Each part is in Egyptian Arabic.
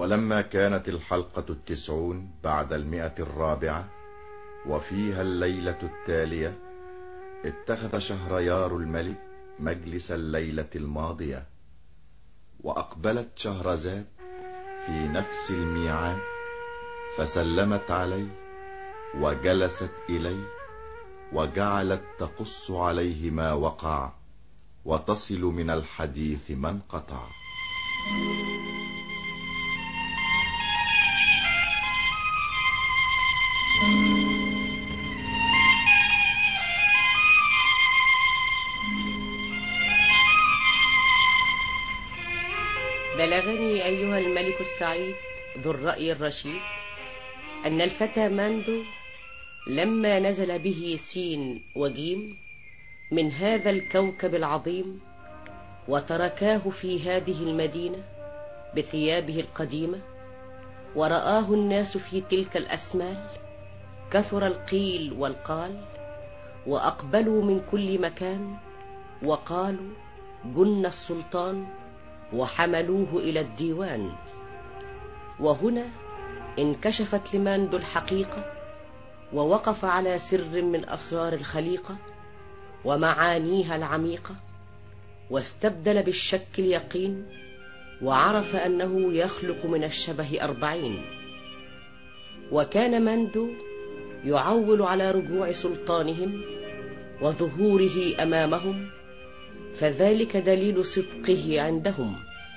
ولما كانت الحلقة التسعون بعد المئة الرابعة وفيها الليلة التالية اتخذ شهريار الملك مجلس الليلة الماضية وأقبلت شهرزاد في نفس الميعاد فسلمت عليه وجلست إليه وجعلت تقص عليه ما وقع وتصل من الحديث ما انقطع بلغني أيها الملك السعيد ذو الرأي الرشيد أن الفتى ماندو لما نزل به سين وجيم من هذا الكوكب العظيم وتركاه في هذه المدينة بثيابه القديمة ورآه الناس في تلك الأسمال كثر القيل والقال وأقبلوا من كل مكان وقالوا جن السلطان وحملوه إلى الديوان وهنا انكشفت لماندو الحقيقة ووقف على سر من أسرار الخليقة ومعانيها العميقة واستبدل بالشك اليقين وعرف أنه يخلق من الشبه أربعين وكان ماندو يعول على رجوع سلطانهم وظهوره أمامهم فذلك دليل صدقه عندهم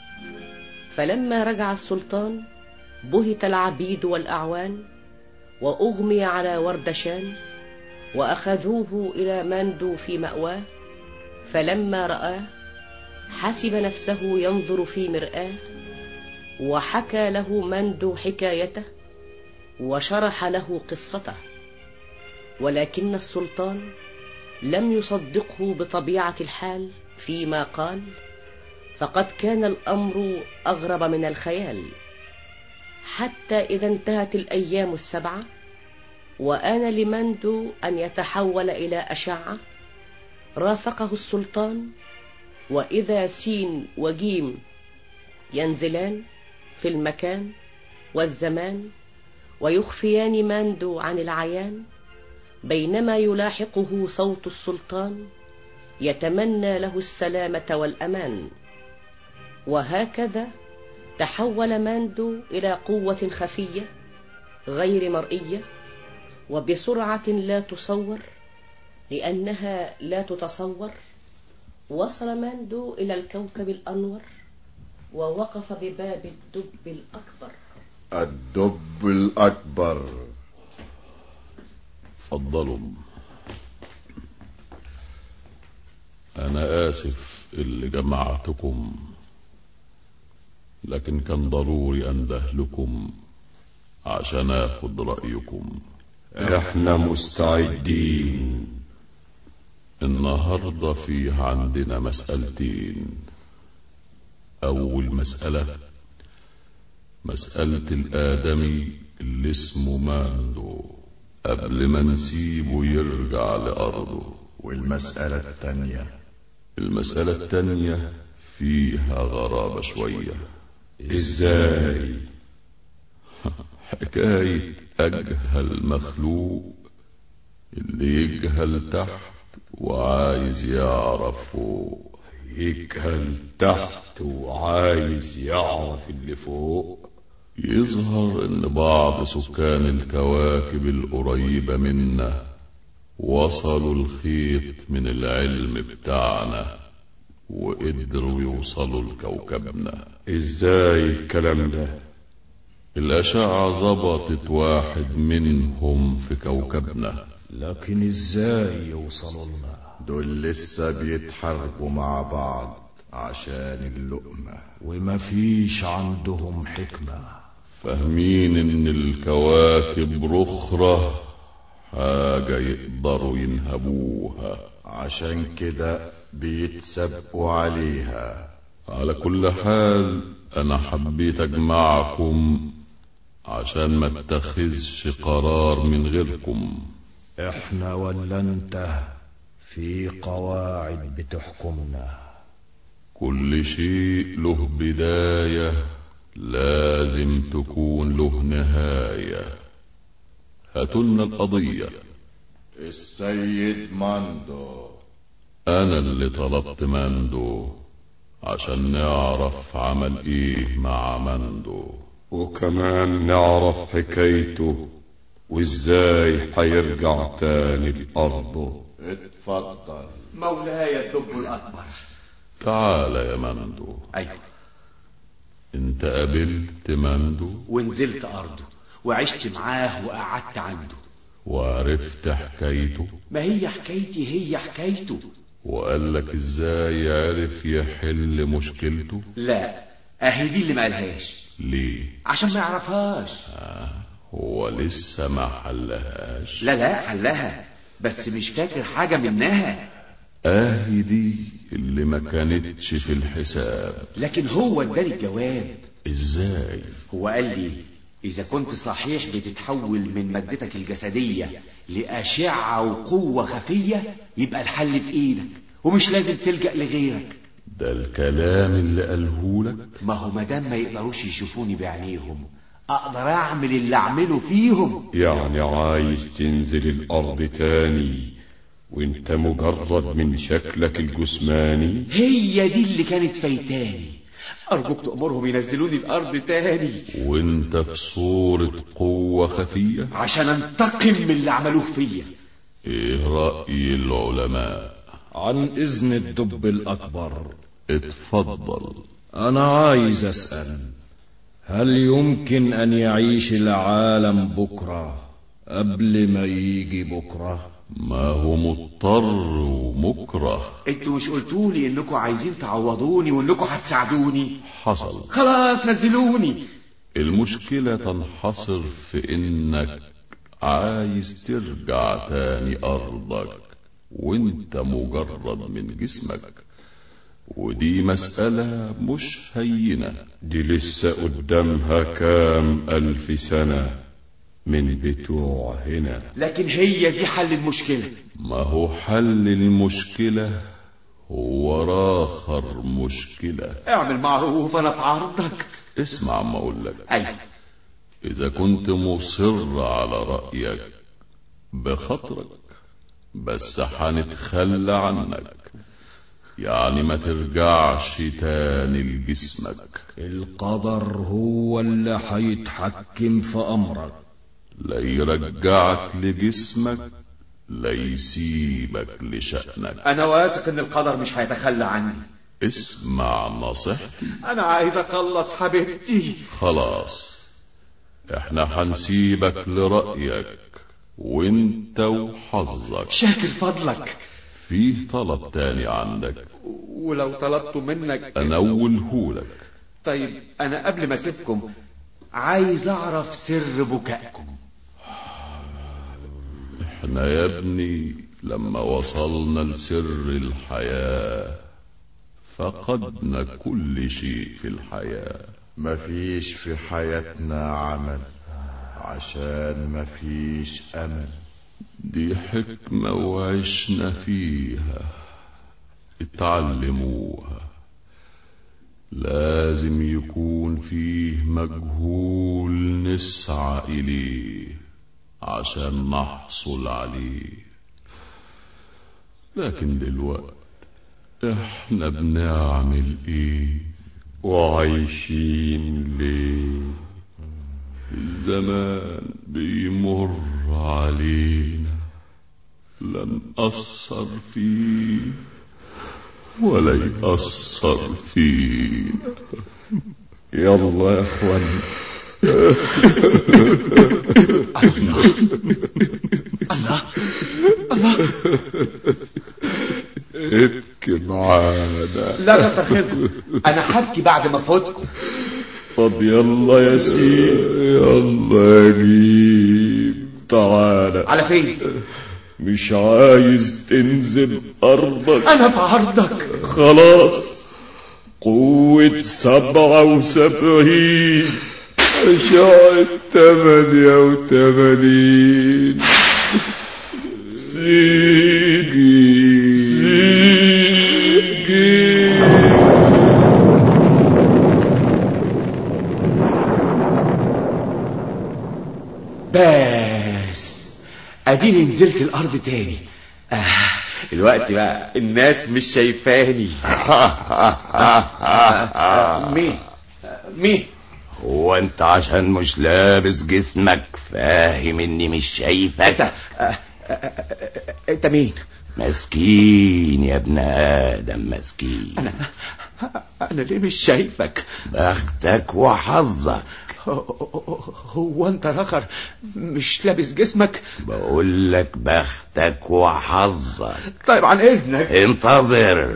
فلما رجع السلطان بهت العبيد والأعوان وأغمي على وردشان وأخذوه إلى ماندو في مأواه فلما رآه حسب نفسه ينظر في مرآه وحكى له ماندو حكايته وشرح له قصته ولكن السلطان لم يصدقه بطبيعة الحال فيما قال فقد كان الأمر أغرب من الخيال حتى إذا انتهت الأيام السبعة وآن لماندو أن يتحول إلى أشعة رافقه السلطان وإذا سين وجيم ينزلان في المكان والزمان ويخفيان ماندو عن العيان بينما يلاحقه صوت السلطان يتمنى له السلامة والأمان وهكذا تحول ماندو إلى قوة خفية غير مرئية وبسرعة لا تصور لأنها لا تتصور وصل ماندو إلى الكوكب الأنور ووقف بباب الدب الأكبر الدب الأكبر تفضلوا أنا آسف اللي جمعتكم لكن كان ضروري أنده لكم عشان آخد رأيكم احنا مستعدين النهاردة فيه عندنا مسألتين أول مسألة مسألة الآدمي اللي اسمه ماندو قبل ما نسيبه يرجع لأرضه والمسألة الثانية المسألة التانية فيها غرابة شوية ازاي حكاية أجهل مخلوق اللي يجهل تحت وعايز يعرف فوق يجهل تحت وعايز يعرف اللي فوق يظهر ان بعض سكان الكواكب القريبة منا وصلوا الخيط من العلم بتاعنا وقدروا يوصلوا لكوكبنا ازاي الكلام ده الأشعة ظبطت واحد منهم في كوكبنا لكن ازاي يوصلوا لنا دول لسه بيتحاربوا مع بعض عشان اللقمة ومفيش عندهم حكمة فاهمين ان الكواكب رخرة حاجة يقدروا ينهبوها عشان كده بيتسابقوا عليها على كل حال انا حبيت اجمعكم عشان ما اتخذش قرار من غيركم احنا ولا انت في قواعد بتحكمنا كل شيء له بداية لازم تكون له نهاية هاتولنا القضية السيد ماندو أنا اللي طلبت ماندو عشان نعرف عمل إيه مع ماندو وكمان نعرف حكايته وازاي حيرجع تاني لأرضه اتفضل مولاي الدب الأكبر تعال يا ماندو أيوة انت قابلت ماندو ونزلت أرضه وعشت معاه وقعدت عنده وعرفت حكايته ما هي حكايتي هي حكايته وقال لك ازاي عرف يحل مشكلته لا أهي دي اللي ما قالهاش ليه عشان ما يعرفهاش هو لسه ما حلهاش لا لا حلها بس مش فاكر حاجة منها اهي دي اللي ما كانتش في الحساب لكن هو اداني الجواب ازاي هو قال لي إذا كنت صحيح بتتحول من مادتك الجسدية لأشعة وقوة خفية يبقى الحل في إيدك ومش لازم تلجأ لغيرك ده الكلام اللي قالهولك ما هو مادام ما يقدروش يشوفوني بعينيهم أقدر أعمل اللي أعمله فيهم يعني عايز تنزل الأرض تاني وانت مجرد من شكلك الجسماني هي دي اللي كانت فايتاني أرجوك تأمرهم ينزلوني الأرض تاني وانت في صورة قوة خفية عشان أنتقم من اللي عملوه فيا ايه رأي العلماء عن إذن الدب الأكبر اتفضل أنا عايز أسأل هل يمكن أن يعيش العالم بكرة قبل ما يجي بكرة ما هو مضطر ومكره انتوا مش قلتولي انكم عايزين تعوضوني وانكم هتساعدوني حصل خلاص نزلوني المشكلة تنحصر في انك عايز ترجع تاني ارضك وانت مجرد من جسمك ودي مسألة مش هينة دي لسه قدامها كام ألف سنة من بتوع هنا لكن هي دي حل المشكلة ما هو حل المشكلة هو راخر مشكلة اعمل معروف انا في عرضك اسمع ما اقول لك ايوه اذا كنت مصر على رأيك بخاطرك بس هنتخلى عنك يعني ما ترجعش تاني لجسمك القدر هو اللي هيتحكم في أمرك لا يرجعك لجسمك لا يسيبك لشأنك انا واثق ان القدر مش هيتخلى عني اسمع نصيحتي انا عايز اخلص حبيبتي خلاص احنا هنسيبك لرأيك وانت وحظك شاكر فضلك فيه طلب تاني عندك ولو طلبته منك انولهولك طيب انا قبل ما اسيبكم عايز اعرف سر بكائكم احنا يا ابني لما وصلنا لسر الحياة فقدنا كل شيء في الحياة مفيش في حياتنا عمل عشان مفيش أمل دي حكمة وعشنا فيها اتعلموها لازم يكون فيه مجهول نسعى إليه عشان نحصل عليه لكن دلوقتي احنا بنعمل ايه وعايشين ليه الزمان بيمر علينا لا نأثر فيه ولا يأثر فينا يلا يا اخوان ابكي معانا لا كتر خيركم انا هبكي بعد ما فوتكم طب يلا يا سيدي يلا يا جيب تعالى على فين مش عايز تنزل أرضك انا في عرضك خلاص قوة سبعة وسبعين أشعة تمانية وتمانين سيجي سيجي بس اديني نزلت الارض تاني آه الوقت بقى الناس مش شايفاني آه مين آه مين هو انت عشان مش لابس جسمك فاهم اني مش شايفك انت آه آه انت مين مسكين يا ابن ادم مسكين انا انا ليه مش شايفك بختك وحظك هو انت رخر مش لابس جسمك بقول لك بختك وحظك طيب عن اذنك انتظر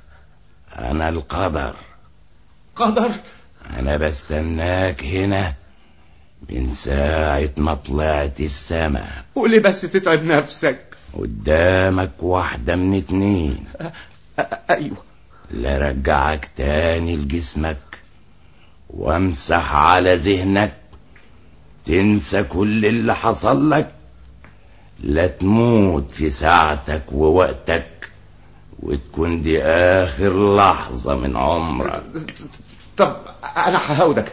انا القدر قدر انا بستناك هنا من ساعة ما طلعت السما قولي بس تتعب نفسك قدامك واحدة من اتنين ايوه لا رجعك تاني لجسمك وامسح على ذهنك تنسى كل اللي حصل لك لا تموت في ساعتك ووقتك وتكون دي اخر لحظة من عمرك طب انا ههودك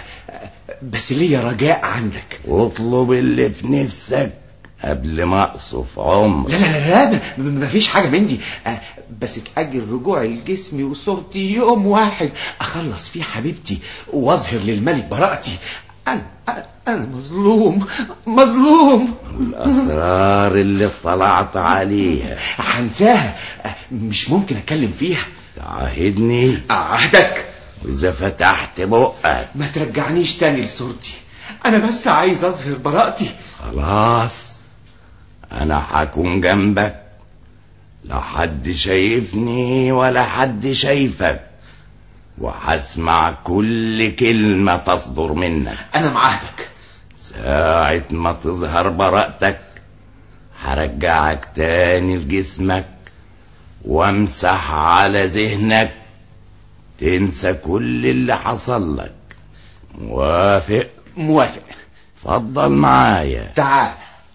بس ليا رجاء عندك اطلب اللي في نفسك قبل ما اقصف عمرك لا لا لا لا مفيش حاجة من دي بس تأجل رجوعي لجسمي وصورتي يوم واحد أخلص فيه حبيبتي وأظهر للملك براءتي أنا أنا مظلوم مظلوم الأسرار اللي اطلعت عليها هنساها مش ممكن أتكلم فيها تعاهدني أعهدك وإذا فتحت بقك ما ترجعنيش تاني لصورتي أنا بس عايز أظهر براءتي خلاص أنا هكون جنبك لا حد شايفني ولا حد شايفك وهسمع كل كلمة تصدر منك أنا معاهدك ساعة ما تظهر براءتك هرجعك تاني لجسمك وامسح على ذهنك تنسى كل اللي حصل لك موافق موافق اتفضل معايا تعال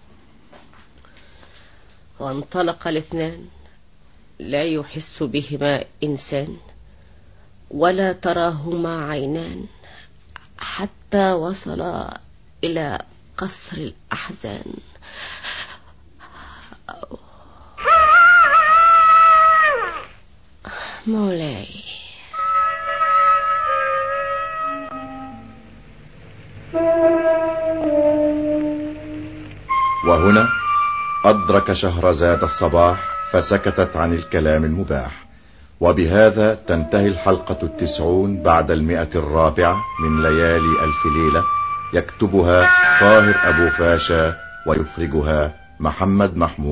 وانطلق الاثنان لا يحس بهما إنسان ولا تراهما عينان حتى وصلا إلى قصر الأحزان مولاي وهنا أدرك شهرزاد الصباح فسكتت عن الكلام المباح وبهذا تنتهي الحلقة التسعون بعد المئة الرابعة من ليالي ألف ليلة يكتبها طاهر أبو فاشا ويخرجها محمد محمود